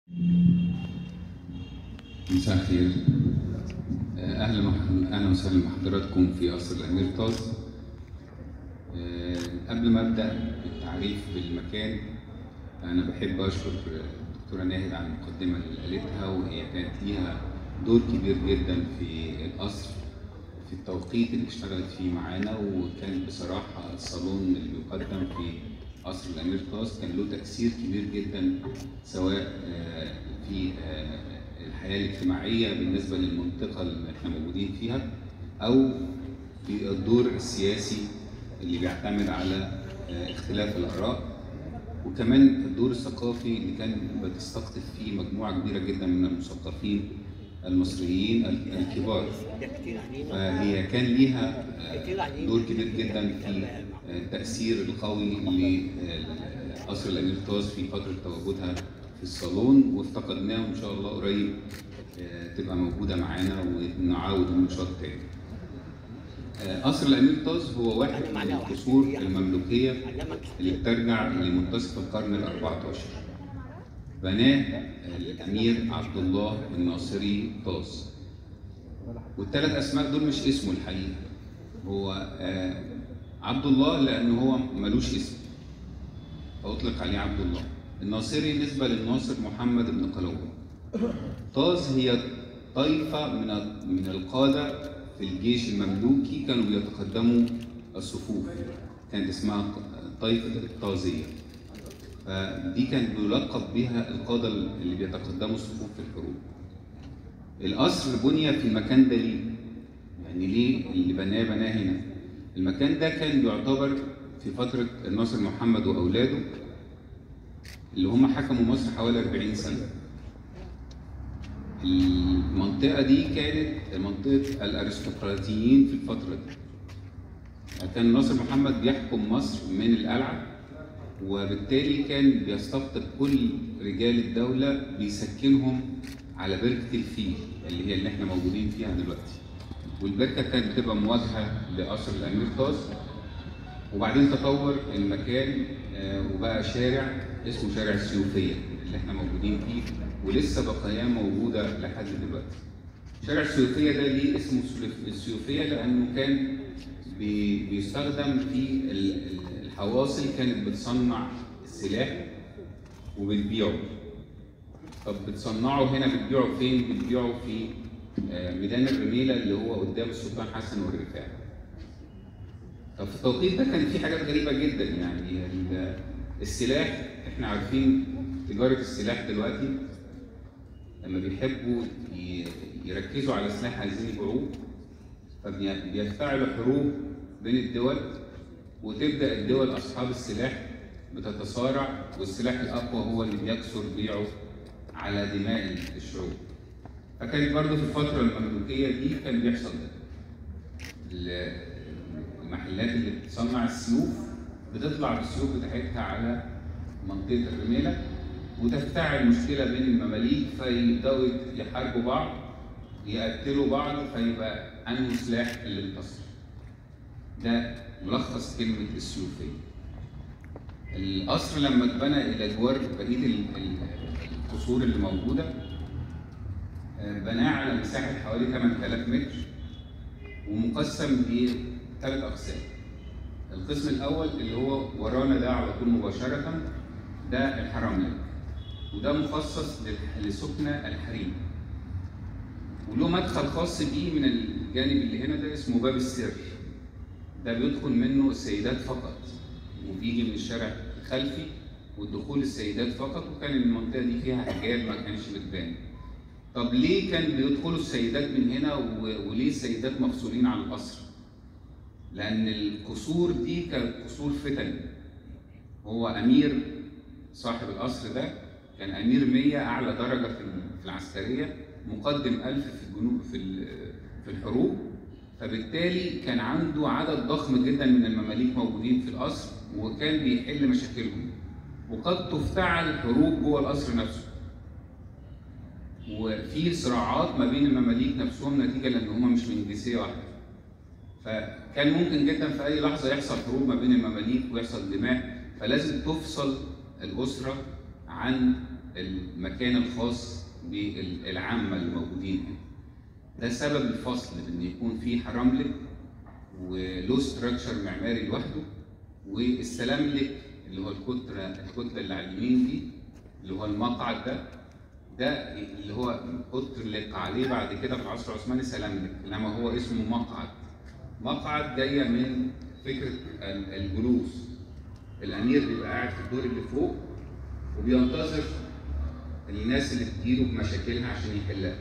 مساء الخير اهلا وح- اهلا وسهلا بحضراتكم في قصر الامير طاز آه، قبل ما ابدا بالتعريف بالمكان انا بحب اشكر الدكتوره ناهد على المقدمه اللي قالتها وهي كانت ليها دور كبير جدا في القصر في التوقيت اللي اشتغلت فيه معانا وكان بصراحه الصالون اللي بيقدم في قصر الامير طاز كان له تاثير كبير جدا سواء آه، في آه، الحياه الاجتماعيه بالنسبه للمنطقه اللي احنا موجودين فيها او في الدور السياسي اللي بيعتمد على آه، اختلاف الاراء وكمان الدور الثقافي اللي كان بتستقطب فيه مجموعه كبيره جدا من المثقفين المصريين ال- الكبار فهي كان ليها آه، دور كبير جدا في آه، التأثير القوي لقصر الأمير طاز في فترة تواجدها في الصالون وافتقدناه وإن شاء الله قريب آه، تبقى موجودة معانا ونعاود النشاط تاني. آه، قصر الأمير طاز هو واحد من القصور المملوكية اللي بترجع لمنتصف القرن ال 14 بناه الأمير عبد الله الناصري طاز والثلاث أسماء دول مش اسمه الحقيقي هو آه، عبد الله لأنه هو ملوش اسم فأطلق عليه عبد الله الناصري نسبة للناصر محمد بن قلاوون طاز هي طائفة من من القادة في الجيش المملوكي كانوا بيتقدموا الصفوف كانت اسمها طائفة الطازية فدي كان بيلقب بها القادة اللي بيتقدموا الصفوف في الحروب القصر بني في المكان ده ليه؟ يعني ليه اللي بناه بناه هنا؟ المكان ده كان بيعتبر في فترة الناصر محمد وأولاده اللي هم حكموا مصر حوالي 40 سنة. المنطقة دي كانت منطقة الأرستقراطيين في الفترة دي. كان ناصر محمد بيحكم مصر من القلعة وبالتالي كان بيستقطب كل رجال الدولة بيسكنهم على بركة الفيل اللي هي اللي احنا موجودين فيها دلوقتي. والبركة كانت بتبقى مواجهة لقصر الأمير طاز وبعدين تطور المكان آه، وبقى شارع اسمه شارع السيوفية اللي احنا موجودين فيه ولسه بقاياه موجودة لحد دلوقتي. شارع السيوفية ده ليه اسمه السلف- السيوفية لأنه كان بي- بيستخدم في ال- ال- الحواصل كانت بتصنع السلاح وبتبيعه. طب بتصنعه هنا بتبيعه فين؟ بتبيعه في آه، ميدان الرميلة اللي هو قدام السلطان حسن والرفاعي. طب في التوقيت ده كان في حاجات غريبة جدا يعني ال- السلاح احنا عارفين تجارة السلاح دلوقتي لما بيحبوا ي- يركزوا على سلاح عايزين يبيعوه فبيفتعلوا حروب بين الدول وتبدا الدول اصحاب السلاح بتتصارع والسلاح الاقوى هو اللي بيكسر بيعه على دماء الشعوب. فكانت برضه في الفتره المملوكيه دي كان بيحصل ده. ال- المحلات اللي بتصنع السيوف بتطلع بالسيوف بتاعتها على منطقه الرميله وتفتعل مشكله بين المماليك فيبداوا يحاربوا بعض يقتلوا بعض فيبقى انهي سلاح اللي انتصر. ده ملخص كلمه السيوفيه. القصر لما اتبنى الى جوار بقيه ال- ال- القصور اللي موجوده آه، بناه على مساحه حوالي 8000 متر ومقسم لثلاث اقسام. القسم الاول اللي هو ورانا ده على طول مباشره ده الحرملك وده مخصص لل- لسكنى الحريم. وله مدخل خاص بيه من الجانب اللي هنا ده اسمه باب السر. ده بيدخل منه السيدات فقط وبيجي من الشارع الخلفي والدخول السيدات فقط وكان المنطقه دي فيها حجاب ما كانش بتبان. طب ليه كان بيدخلوا السيدات من هنا و- وليه السيدات مفصولين عن القصر؟ لأن القصور دي كانت قصور فتن. هو أمير صاحب القصر ده كان أمير 100 أعلى درجة في في العسكرية مقدم ألف في الجنوب في ال- في الحروب فبالتالي كان عنده عدد ضخم جدا من المماليك موجودين في القصر وكان بيحل مشاكلهم وقد تفتعل حروب جوه القصر نفسه وفي صراعات ما بين المماليك نفسهم نتيجه لان هم مش من جنسيه واحده فكان ممكن جدا في اي لحظه يحصل حروب ما بين المماليك ويحصل دماء فلازم تفصل الاسره عن المكان الخاص بالعامة اللي موجودين هنا. ده سبب الفصل ان يكون في حرملك وله ستراكشر معماري لوحده والسلاملك اللي هو الكتله الكتله اللي على اليمين دي اللي هو المقعد ده ده اللي هو اطلق عليه بعد كده في العصر العثماني سلاملك انما هو اسمه مقعد مقعد جايه من فكره ال- الجلوس الامير بيبقى قاعد في الدور اللي فوق وبينتظر الناس اللي بتجيله بمشاكلها عشان يحلها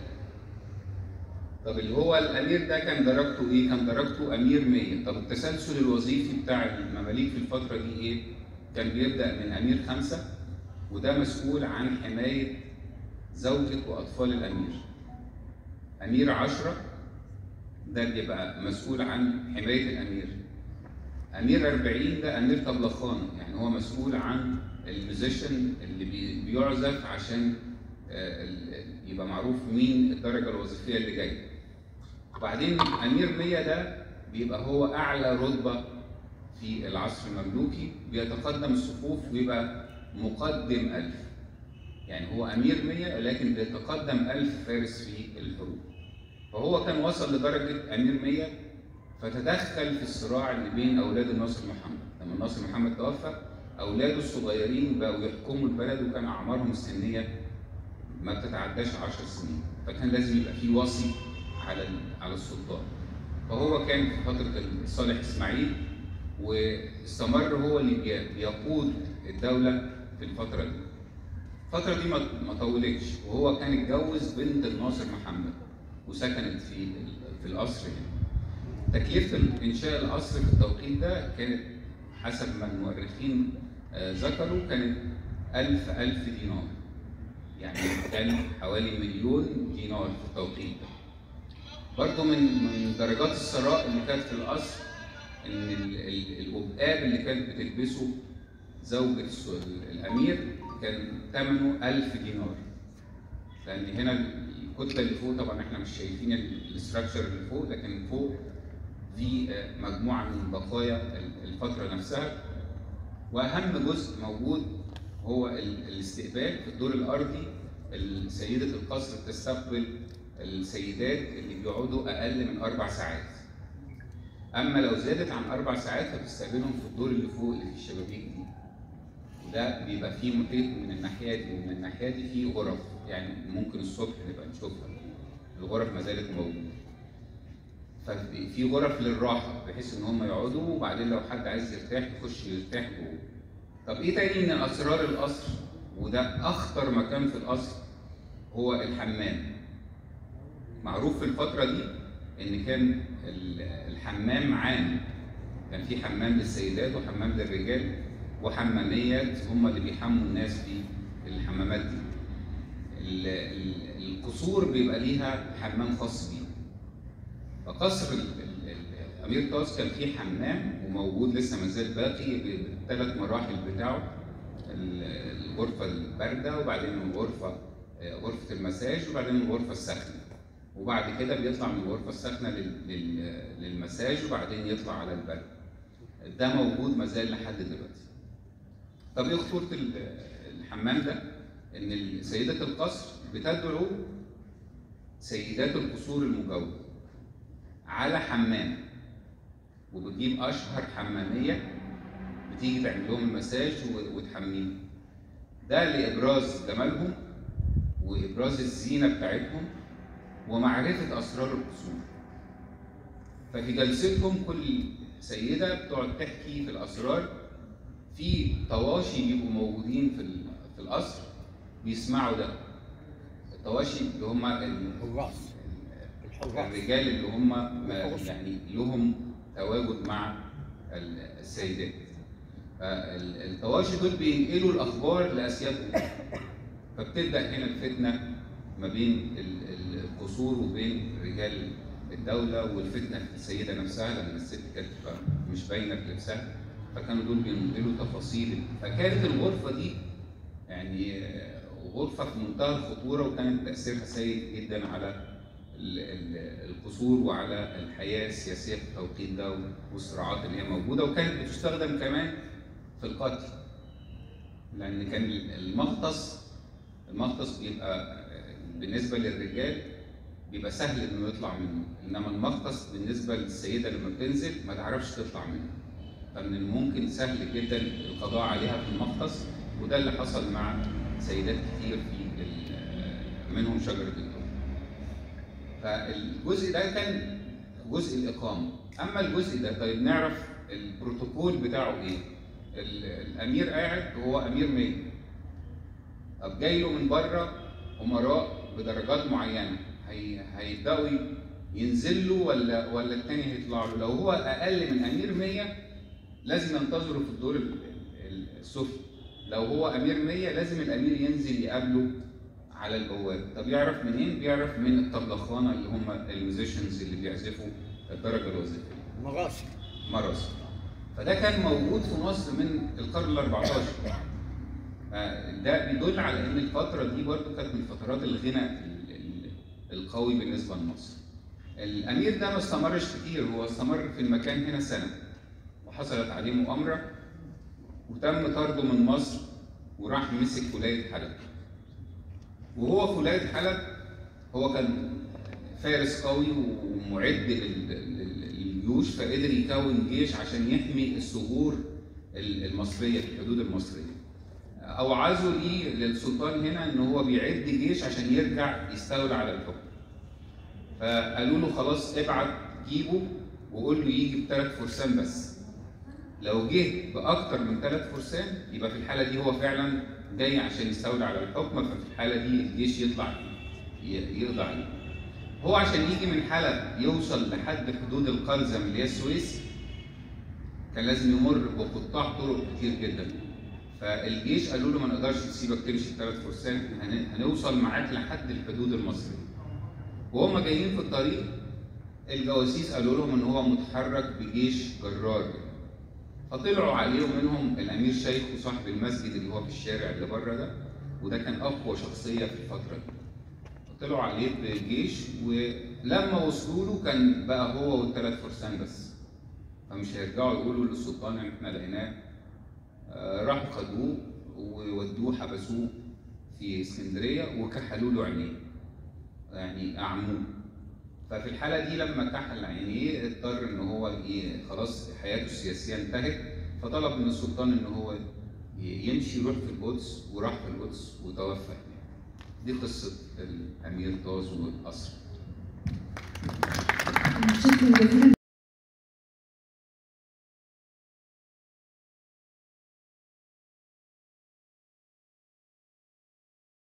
طب اللي هو الامير ده كان درجته ايه؟ كان درجته امير 100 طب التسلسل الوظيفي بتاع المماليك في الفتره دي ايه؟ كان بيبدا من امير خمسه وده مسؤول عن حمايه زوجة واطفال الامير. امير عشرة ده بيبقى مسؤول عن حمايه الامير. امير 40 ده امير طبلخانه يعني هو مسؤول عن الميوزيشن اللي بي- بيعزف عشان آه، ال- يبقى معروف مين الدرجه الوظيفيه اللي جايه. وبعدين امير 100 ده بيبقى هو اعلى رتبه في العصر المملوكي بيتقدم الصفوف ويبقى مقدم ألف يعني هو أمير 100 لكن بيتقدم ألف فارس في الحروب فهو كان وصل لدرجة أمير 100 فتدخل في الصراع اللي بين أولاد الناصر محمد لما الناصر محمد توفى أولاده الصغيرين بقوا يحكموا البلد وكان أعمارهم السنية ما بتتعداش 10 سنين فكان لازم يبقى في وصي على ال- على السلطان فهو كان في فترة صالح إسماعيل واستمر هو اللي بي- بيقود الدولة في الفترة دي. الفترة دي ما ما طولتش وهو كان اتجوز بنت الناصر محمد وسكنت في ال- في القصر هنا. تكلفة إنشاء القصر في التوقيت ده كانت حسب ما المؤرخين آه، ذكروا كانت ألف ألف دينار يعني كان حوالي مليون دينار في التوقيت ده برضه من من درجات الثراء اللي كانت في القصر ان ال- ال- القبقاب اللي كانت بتلبسه زوجة الس- الامير كان ثمنه 1000 دينار لان هنا الكتله اللي فوق طبعا احنا مش شايفين الاستراكشر اللي فوق لكن فوق في آه، مجموعه من بقايا ال- الفتره نفسها واهم جزء موجود هو ال- الاستقبال في الدور الارضي سيده القصر بتستقبل السيدات اللي بيقعدوا اقل من اربع ساعات اما لو زادت عن اربع ساعات فبتستقبلهم في الدور اللي فوق اللي في الشبابيك دي وده بيبقى فيه محيط من الناحيه دي ومن الناحيه دي فيه غرف يعني ممكن الصبح نبقى نشوفها الغرف ما زالت موجوده ففي غرف للراحه بحيث ان هم يقعدوا وبعدين لو حد عايز يرتاح يخش يرتاح جوه طب ايه تاني من اسرار القصر وده اخطر مكان في القصر هو الحمام معروف في الفتره دي ان كان ال- الحمام عام كان في حمام للسيدات وحمام للرجال وحماميات هم اللي بيحموا الناس في الحمامات دي ال- ال- القصور بيبقى ليها حمام خاص بيه فقصر ال- ال- ال- امير طاس كان فيه حمام وموجود لسه ما زال باقي بالثلاث مراحل بتاعه ال- الغرفه البارده وبعدين الغرفه آه، غرفه المساج وبعدين الغرفه الساخنه وبعد كده بيطلع من الغرفه الساخنه لل- لل- للمساج وبعدين يطلع على البرد ده موجود ما زال لحد دلوقتي طب ايه خطوره ال- الحمام ده ان سيده القصر بتدعو سيدات القصور المجاوره على حمام وبتجيب اشهر حماميه بتيجي تعمل لهم المساج و- وتحميهم ده لابراز جمالهم وابراز الزينه بتاعتهم ومعرفه اسرار القصور ففي جلستهم كل سيده بتقعد تحكي في الاسرار في طواشي بيبقوا موجودين في ال- في القصر بيسمعوا ده الطواشي اللي هم ال- الحراس الحراس الرجال اللي هم ما يعني لهم تواجد مع ال- السيدات فال- الطواشي دول بينقلوا الاخبار لاسيادهم فبتبدا هنا الفتنه ما بين ال- ال- القصور وبين رجال الدوله والفتنه في السيده نفسها لان الست كانت بتبقى مش باينه في لبسها فكانوا دول بينقلوا تفاصيل فكانت الغرفه دي يعني آه، غرفه في منتهى الخطوره وكانت تاثيرها سيء جدا على ال- ال- القصور وعلى الحياه السياسيه في التوقيت ده والصراعات اللي هي موجوده وكانت بتستخدم كمان في القتل لان كان المغطس المغطس بيبقى آه، بالنسبه للرجال بيبقى سهل انه يطلع منه انما المغطس بالنسبه للسيده لما بتنزل ما تعرفش تطلع منه فمن الممكن سهل جدا القضاء عليها في المغطس وده اللي حصل مع سيدات كتير في ال- منهم شجره الدر فالجزء ده كان جزء الاقامه اما الجزء ده طيب نعرف البروتوكول بتاعه ايه ال- الامير قاعد وهو امير 100 طب جاي له من بره امراء بدرجات معينه هي هيبداوا ي- ينزل له ولا ولا التاني هيطلع له لو هو اقل من امير 100 لازم ينتظره في الدور ال- ال- السفلي لو هو امير 100 لازم الامير ينزل يقابله على البوابه طب يعرف منين بيعرف من الطبلخانه اللي هم الميوزيشنز اللي بيعزفوا الدرجه الوظيفيه مغاسل مرس فده كان موجود في مصر من القرن ال 14 ده بيدل على ان الفتره دي برضو كانت من فترات الغنى ال- ال- القوي بالنسبه لمصر الامير ده ما استمرش كتير هو استمر في المكان هنا سنه وحصلت عليه مؤامره وتم طرده من مصر وراح مسك ولايه حلب وهو في ولايه حلب هو كان فارس قوي ومعد لل- لل- للجيوش فقدر يكون جيش عشان يحمي الثغور ال- المصريه في الحدود المصريه. اوعزوا ليه للسلطان هنا ان هو بيعد جيش عشان يرجع يستولى على الحكم. فقالوا له خلاص ابعت جيبه وقول له يجي بثلاث فرسان بس. لو جه باكتر من ثلاث فرسان يبقى في الحاله دي هو فعلا جاي عشان يستولى على الحكم ففي الحاله دي الجيش يطلع ي- يقضي عليه. هو عشان يجي من حلب يوصل لحد حدود القلزم اللي هي السويس كان لازم يمر بقطاع طرق كتير جدا فالجيش قالوا له ما نقدرش نسيبك تمشي بثلاث فرسان هن- هنوصل معاك لحد الحدود المصريه وهم جايين في الطريق الجواسيس قالوا لهم ان هو متحرك بجيش جرار فطلعوا عليهم منهم الامير شيخ وصاحب المسجد اللي هو في الشارع اللي بره ده وده كان اقوى شخصيه في الفتره دي طلعوا عليه بجيش ولما وصلوا له كان بقى هو والثلاث فرسان بس فمش هيرجعوا يقولوا للسلطان ان احنا لقيناه آه، راحوا خدوه وودوه حبسوه في اسكندريه وكحلوا له عينيه يعني اعموه ففي الحاله دي لما كحل عينيه اضطر ان هو ايه خلاص حياته السياسيه انتهت فطلب من السلطان ان هو ي- يمشي يروح في القدس وراح في القدس وتوفى هناك دي قصه الامير طاز والقصر شكرا جزيلا